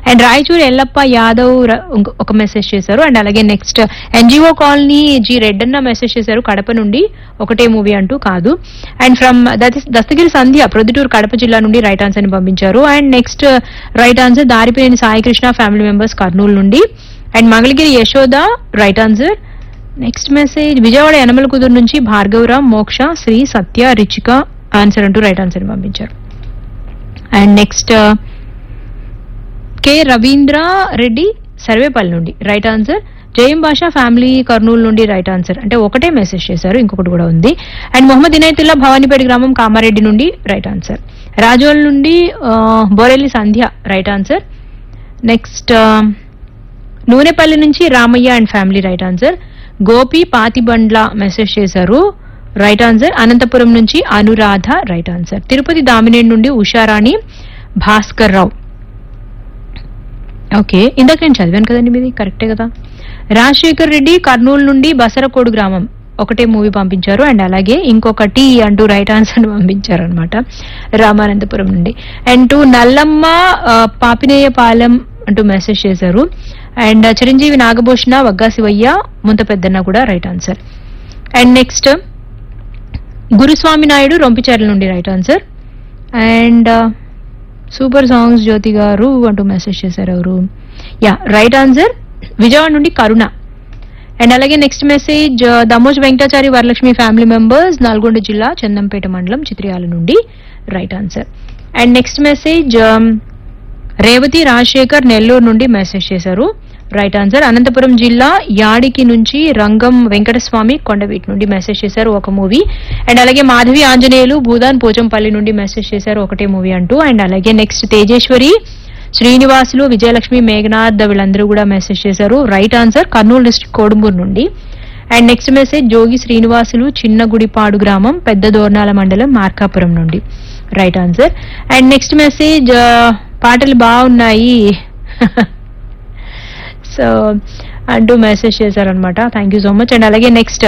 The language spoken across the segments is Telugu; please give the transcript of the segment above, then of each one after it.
అండ్ రాయచూరు ఎల్లప్ప యాదవ్ ర- ఇంకొ- ఒక మెసేజ్ చేశారు అండ్ అలాగే next NGO colony G Reddanna message చేశారు కడప నుండి ఒకటే మూవీ అంటూ కాదు అండ్ ఫ్రమ్ దస్తగిరి సంధ్య ప్రొద్దుటూరు కడప జిల్లా నుండి రైట్ ఆన్సర్ ని పంపించారు అండ్ నెక్స్ట్ రైట్ ఆన్సర్ దారిపోయిన సాయికృష్ణ ఫ్యామిలీ మెంబర్స్ కర్నూలు నుండి and Mangalagiri Yashoda right answer next message Vijayawada Yanamalakuduru నుంచి భార్గవరామ్ మోక్ష శ్రీ సత్య రిచిక ఆన్సర్ అంటూ రైట్ ఆన్సర్ పంపించారు and next K Ravindra Reddy Sarvepalli నుండి రైట్ ఆన్సర్ జయం భాషా ఫ్యామిలీ కర్నూలు నుండి రైట్ ఆన్సర్ అంటే ఒకటే మెసేజ్ చేశారు ఇంకొకటి కూడా ఉంది అండ్ మొహమ్మద్ ఇనాయతుల్లా భవానీపేట గ్రామం కామారెడ్డి నుండి రైట్ ఆన్సర్ రాజోల్ నుండి ఆ, Borelli Sandhya right answer next Nunepalli నుంచి Ramayya and family right answer Gopi Pathibandla message చేశారు రైట్ ఆన్సర్ అనంతపురం నుంచి అనురాధ రైట్ ఆన్సర్ తిరుపతి దామినేని నుండి ఉషారాణి భాస్కర్ రావు ఓకే ఇందాక నేను చదివాను కదండి మీది కరెక్టే కదా రాజశేఖర్ రెడ్డి కర్నూలు నుండి బసరకోడు గ్రామం ఒకటే మూవీ పంపించారు అండ్ అలాగే ఇంకొకటి అంటూ రైట్ ఆన్సర్ పంపించారు అనమాట రామానంతపురం నుండి అండ్ టు నల్లమ్మ ఆ, పాపినేయపాలెం అంటూ మెసేజ్ చేశారు అండ్ చిరంజీవి నాగభూషణ వగ్గా శివయ్య ముంత పెద్దన్న కూడా right answer and next Guruswamy Naidu Rompicherla నుండి right answer and super songs Jyothi garu అంటూ మెసేజ్ చేశారు ఎవరు యా రైట్ ఆన్సర్ విజయవాడ నుండి కరుణ అండ్ అలాగే next message Damoj Venkatachari Varalakshmi family members Nalgonda జిల్లా చందంపేట మండలం చిత్రియాల నుండి right answer and next message Revathi Rajasekhar Nellore నుండి మెసేజ్ చేశారు రైట్ ఆన్సర్ అనంతపురం జిల్లా యాడికి నుంచి రంగం వెంకటస్వామి కొండవీటి నుండి మెసేజ్ చేశారు ఒక మూవీ అండ్ అలాగే మాధవి ఆంజనేయులు భూదాన్ పోచంపల్లి నుండి మెసేజ్ చేశారు ఒకటే మూవీ అంటూ అండ్ అలాగే నెక్స్ట్ తేజేశ్వరి శ్రీనివాసులు విజయలక్ష్మి మేఘనాథ్ వీళ్ళందరూ కూడా మెసేజ్ చేశారు right answer Kurnool district Kodumuru నుండి and next message Jogi Srinivasulu Chinna Gudipadu గ్రామం పెద్ద దోర్నాల మండలం మార్కాపురం నుండి right answer and next message పాటలు బాగున్నాయి సో అంటూ మెసేజ్ చేశారనమాట thank you so much and అలాగే నెక్స్ట్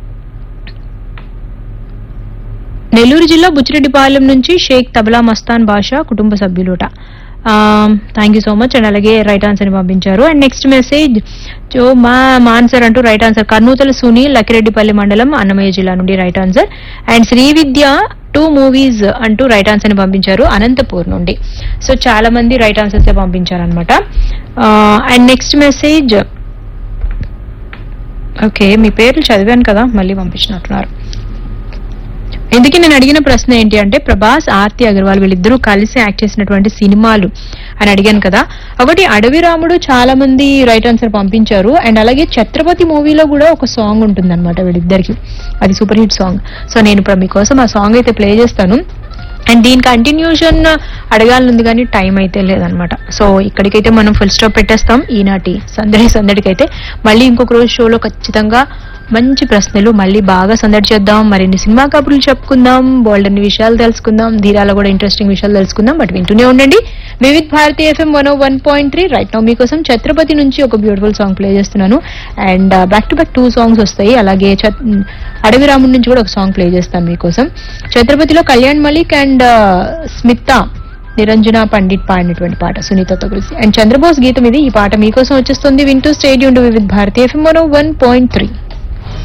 నెల్లూరు జిల్లా బుచ్చిరెడ్డిపాలెం నుంచి షేక్ తబలా మస్తాన్ బాషా కుటుంబ సభ్యులుట thank you so much and అలాగే రైట్ ఆన్సర్ ని పంపించారు అండ్ నెక్స్ట్ మెసేజ్ జో మా ఆన్సర్ అంటూ రైట్ ఆన్సర్ కర్నూతల సునీల్ లకిరెడ్డిపల్లి మండలం అన్నమయ్య జిల్లా నుండి right answer and Sri Vidya two movies అంటూ రైట్ ఆన్సర్ ని పంపించారు అనంతపూర్ నుండి సో చాలా మంది రైట్ ఆన్సర్స్ పంపించారు అనమాట అండ్ నెక్స్ట్ మెసేజ్ ఓకే మీ పేర్లు చదివాను కదా మళ్ళీ పంపించినట్టున్నారు ఇందుకే నేను అడిగిన ప్రశ్న ఏంటి అంటే ప్రభాస్ ఆర్తి అగర్వాల్ వీళ్ళిద్దరూ కలిసి యాక్ట్ చేసినటువంటి సినిమాలు అని అడిగాను కదా ఒకటి అడవి రాముడు చాలా మంది రైట్ ఆన్సర్ పంపించారు అండ్ అలాగే ఛత్రపతి మూవీలో కూడా ఒక సాంగ్ ఉంటుంది అనమాట వీళ్ళిద్దరికి అది సూపర్ హిట్ సాంగ్ సో నేను ఇప్పుడు మీకోసం ఆ సాంగ్ అయితే ప్లే చేస్తాను అండ్ దీని కంటిన్యూషన్ అడగాలనుంది కానీ టైం అయితే లేదనమాట సో ఇక్కడికైతే మనం ఫుల్ స్టాప్ పెట్టేస్తాం ఈనాటి సందడి సందడికైతే మళ్ళీ ఇంకొక రోజు షోలో ఖచ్చితంగా మంచి ప్రశ్నలు మళ్ళీ బాగా సందడి చేద్దాం మరిన్ని సినిమా కబుర్లు చెప్పుకుందాం బోల్డ్ అన్ని విషయాలు తెలుసుకుందాం ధీరాలో కూడా ఇంట్రెస్టింగ్ విషయాలు తెలుసుకుందాం బట్ వింటూనే ఉండండి Vividh Bharati FM one one point three right now మీకోసం ఛత్రపతి నుంచి ఒక బ్యూటిఫుల్ సాంగ్ ప్లే చేస్తున్నాను and back to back two songs వస్తాయి అలాగే ఛత్- అడవి రాముడి నుంచి కూడా ఒక సాంగ్ ప్లే చేస్తాను మీకోసం ఛత్రపతిలో కళ్యాణ్ మలిక్ అండ్ స్మిత నిరంజన పండిట్ పాడినటువంటి పాట సునీతతో కలిసి అండ్ చంద్రబోస్ గీతం ఇది ఈ పాట మీకోసం వచ్చేస్తుంది వింటూ stay tuned Vividh Bharati FM one point three